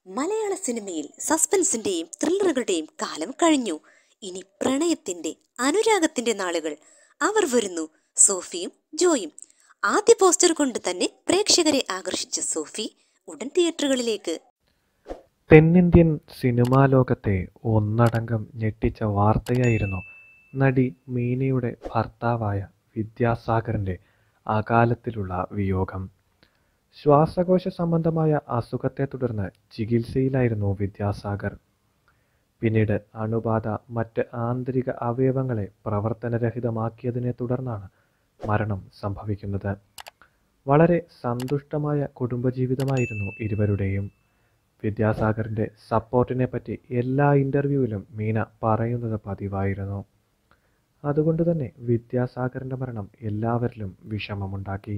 മലയാള സിനിമയിൽ സസ്പെൻസിന്റെയും ത്രില്ലറുകളുടെയും കാലം കഴിഞ്ഞു ഇനി പ്രണയത്തിന്റെ അനുരാഗത്തിന്റെ നാളുകൾ അവർ വരുന്നു സോഫിയും ജോയും ആദ്യ പോസ്റ്റർ കൊണ്ട് തന്നെ പ്രേക്ഷകരെ ആകർഷിച്ച സോഫി ഉടൻ തിയേറ്ററുകളിലേക്ക് തെന്നിന്ത്യൻ സിനിമാ ലോകത്തെ ഒന്നടങ്കം ഞെട്ടിച്ച വാർത്തയായിരുന്നു നടി മീനയുടെ ഭർത്താവായ വിദ്യാസാഗറിൻ്റെ അകാലത്തിലുള്ള വിയോഗം ശ്വാസകോശ സംബന്ധമായ അസുഖത്തെ തുടർന്ന് ചികിത്സയിലായിരുന്നു വിദ്യാസാഗർ പിന്നീട് അണുബാധ മറ്റ് ആന്തരിക അവയവങ്ങളെ പ്രവർത്തനരഹിതമാക്കിയതിനെ തുടർന്നാണ് മരണം സംഭവിക്കുന്നത് വളരെ സന്തുഷ്ടമായ കുടുംബജീവിതമായിരുന്നു ഇരുവരുടെയും വിദ്യാസാഗറിൻ്റെ സപ്പോർട്ടിനെ പറ്റി എല്ലാ ഇൻ്റർവ്യൂവിലും മീന പറയുന്നത് പതിവായിരുന്നു അതുകൊണ്ട് തന്നെ വിദ്യാസാഗറിൻ്റെ മരണം എല്ലാവരിലും വിഷമമുണ്ടാക്കി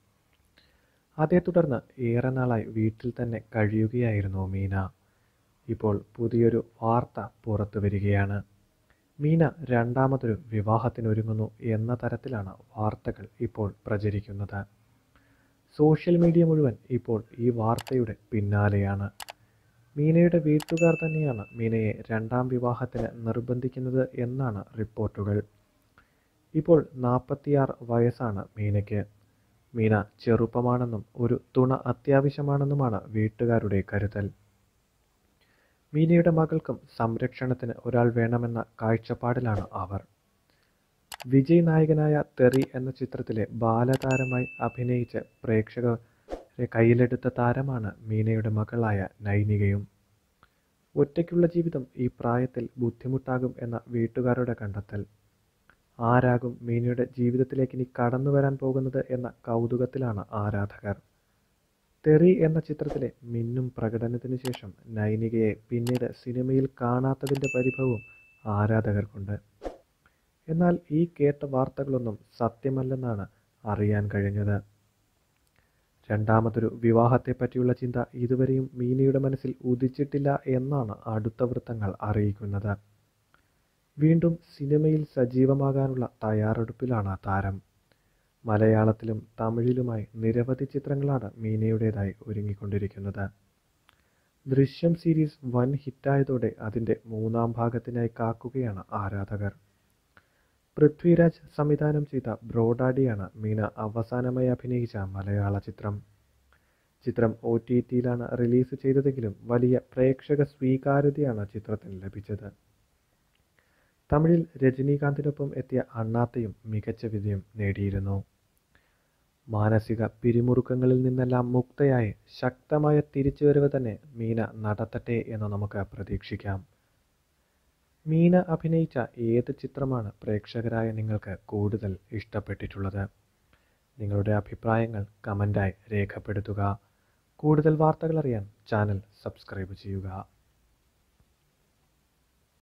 അതേ തുടർന്ന് ഏറെ നാളായി വീട്ടിൽ തന്നെ കഴിയുകയായിരുന്നു മീന ഇപ്പോൾ പുതിയൊരു വാർത്ത പുറത്തു വരികയാണ് മീന രണ്ടാമതൊരു വിവാഹത്തിനൊരുങ്ങുന്നു എന്ന തരത്തിലാണ് വാർത്തകൾ ഇപ്പോൾ പ്രചരിക്കുന്നത് സോഷ്യൽ മീഡിയ മുഴുവൻ ഇപ്പോൾ ഈ വാർത്തയുടെ പിന്നാലെയാണ് മീനയുടെ വീട്ടുകാർ തന്നെയാണ് മീനയെ രണ്ടാം വിവാഹത്തിന് നിർബന്ധിക്കുന്നത് എന്നാണ് റിപ്പോർട്ടുകൾ ഇപ്പോൾ നാൽപ്പത്തിയാറ് വയസ്സാണ് മീനയ്ക്ക് മീന ചെറുപ്പമാണെന്നും ഒരു തുണ അത്യാവശ്യമാണെന്നുമാണ് വീട്ടുകാരുടെ കരുതൽ മീനയുടെ മകൾക്കും സംരക്ഷണത്തിന് ഒരാൾ വേണമെന്ന കാഴ്ചപ്പാടിലാണ് അവർ വിജയ് നായകനായ തെറി എന്ന ചിത്രത്തിലെ ബാലതാരമായി അഭിനയിച്ച് പ്രേക്ഷകരെ കയ്യിലെടുത്ത താരമാണ് മീനയുടെ മകളായ നൈനികയും ഒറ്റയ്ക്കുള്ള ജീവിതം ഈ പ്രായത്തിൽ ബുദ്ധിമുട്ടാകും എന്ന വീട്ടുകാരുടെ കണ്ടെത്തൽ ആരാകും മീനയുടെ ജീവിതത്തിലേക്ക് ഇനി കടന്നു വരാൻ പോകുന്നത് എന്ന കൗതുകത്തിലാണ് ആരാധകർ തെറി എന്ന ചിത്രത്തിലെ മിന്നും പ്രകടനത്തിന് ശേഷം നൈനികയെ പിന്നീട് സിനിമയിൽ കാണാത്തതിൻ്റെ പരിഭവവും ആരാധകർക്കുണ്ട് എന്നാൽ ഈ കേട്ട വാർത്തകളൊന്നും സത്യമല്ലെന്നാണ് അറിയാൻ കഴിഞ്ഞത് രണ്ടാമതൊരു വിവാഹത്തെപ്പറ്റിയുള്ള ചിന്ത ഇതുവരെയും മീനയുടെ മനസ്സിൽ ഉദിച്ചിട്ടില്ല എന്നാണ് അടുത്ത വൃത്തങ്ങൾ അറിയിക്കുന്നത് വീണ്ടും സിനിമയിൽ സജീവമാകാനുള്ള തയ്യാറെടുപ്പിലാണ് താരം മലയാളത്തിലും തമിഴിലുമായി നിരവധി ചിത്രങ്ങളാണ് മീനയുടേതായി ഒരുങ്ങിക്കൊണ്ടിരിക്കുന്നത് ദൃശ്യം സീരീസ് വൻ ഹിറ്റായതോടെ അതിൻ്റെ മൂന്നാം ഭാഗത്തിനായി കാക്കുകയാണ് ആരാധകർ പൃഥ്വിരാജ് സംവിധാനം ചെയ്ത ബ്രോഡാഡിയാണ് മീന അവസാനമായി അഭിനയിച്ച മലയാള ചിത്രം ചിത്രം ഒ ടി ടിയിലാണ് റിലീസ് ചെയ്തതെങ്കിലും വലിയ പ്രേക്ഷക സ്വീകാര്യതയാണ് ചിത്രത്തിന് ലഭിച്ചത് തമിഴിൽ രജനീകാന്തിനൊപ്പം എത്തിയ അണ്ണാത്തയും മികച്ച വിജയം നേടിയിരുന്നു മാനസിക പിരിമുറുക്കങ്ങളിൽ നിന്നെല്ലാം മുക്തയായി ശക്തമായ തിരിച്ചുവരവ് തന്നെ മീന നടത്തട്ടെ എന്ന് നമുക്ക് പ്രതീക്ഷിക്കാം മീന അഭിനയിച്ച ഏത് ചിത്രമാണ് പ്രേക്ഷകരായ നിങ്ങൾക്ക് കൂടുതൽ ഇഷ്ടപ്പെട്ടിട്ടുള്ളത് നിങ്ങളുടെ അഭിപ്രായങ്ങൾ കമൻ്റായി രേഖപ്പെടുത്തുക കൂടുതൽ വാർത്തകൾ അറിയാൻ ചാനൽ സബ്സ്ക്രൈബ് ചെയ്യുക